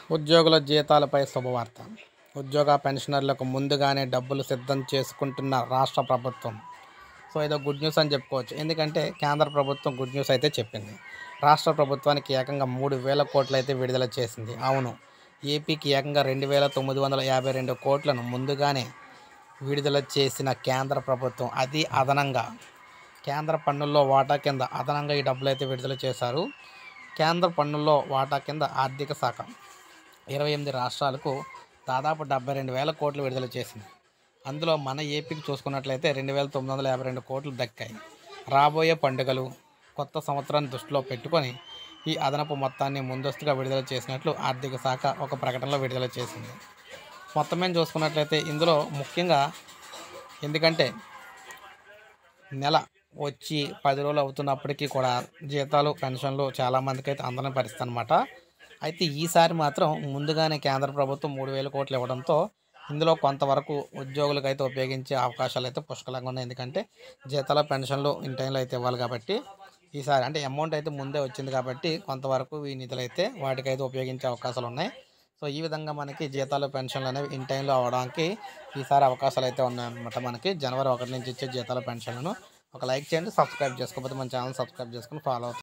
ఉద్యోగుల జీతాలపై శుభవార్త ఉద్యోగ పెన్షనర్లకు ముందుగానే డబ్బులు సిద్ధం చేసుకుంటున్న రాష్ట్ర ప్రభుత్వం సో ఇదో గుడ్ న్యూస్ అని చెప్పుకోవచ్చు ఎందుకంటే కేంద్ర ప్రభుత్వం గుడ్ న్యూస్ అయితే చెప్పింది రాష్ట్ర ప్రభుత్వానికి ఏకంగా మూడు వేల కోట్లు అయితే విడుదల చేసింది అవును ఏపీకి ఏకంగా రెండు వేల తొమ్మిది వందల యాభై రెండు కోట్లను ముందుగానే విడుదల చేసిన కేంద్ర ప్రభుత్వం అది అదనంగా కేంద్ర పన్నుల్లో వాటా కింద అదనంగా ఈ డబ్బులు అయితే విడుదల చేశారు కేంద్ర పన్నుల్లో వాటా కింద ఆర్థిక శాఖ ఇరవై ఎనిమిది రాష్ట్రాలకు దాదాపు డెబ్బై రెండు వేల కోట్లు విడుదల చేసింది అందులో మన ఏపీకి చూసుకున్నట్లయితే రెండు వేల తొమ్మిది వందల యాభై రెండు కోట్లు దక్కాయి రాబోయే పండుగలు కొత్త సంవత్సరాన్ని దృష్టిలో పెట్టుకొని ఈ అదనపు మొత్తాన్ని ముందస్తుగా విడుదల చేసినట్లు ఆర్థిక శాఖ ఒక ప్రకటనలో విడుదల చేసింది మొత్తం మీద చూసుకున్నట్లయితే ఇందులో ముఖ్యంగా ఎందుకంటే నెల వచ్చి పది రోజులు అవుతున్నప్పటికీ కూడా జీతాలు పెన్షన్లు చాలామందికి అయితే అందని పరిస్థితి అనమాట అయితే ఈసారి మాత్రం ముందుగానే కేంద్ర ప్రభుత్వం మూడు వేల కోట్లు ఇవ్వడంతో ఇందులో కొంతవరకు ఉద్యోగులకు అయితే ఉపయోగించే అవకాశాలు అయితే పుష్కలంగా ఉన్నాయి ఎందుకంటే జీతాలు పెన్షన్లు ఇన్ టైంలో అయితే ఇవ్వాలి కాబట్టి ఈసారి అంటే అమౌంట్ అయితే ముందే వచ్చింది కాబట్టి కొంతవరకు ఈ నిధులు అయితే వాటికైతే ఉపయోగించే అవకాశాలు ఉన్నాయి సో ఈ విధంగా మనకి జీతాలు పెన్షన్లు అనేవి ఇన్ టైంలో అవ్వడానికి ఈసారి అవకాశాలు అయితే ఉన్నాయన్నమాట మనకి జనవరి ఒకటి నుంచి ఇచ్చే జీతాల పెన్షన్లను ఒక లైక్ చేయండి సబ్స్క్రైబ్ చేసుకోకపోతే మన ఛానల్ సబ్స్క్రైబ్ చేసుకుని ఫాలో అవుతాం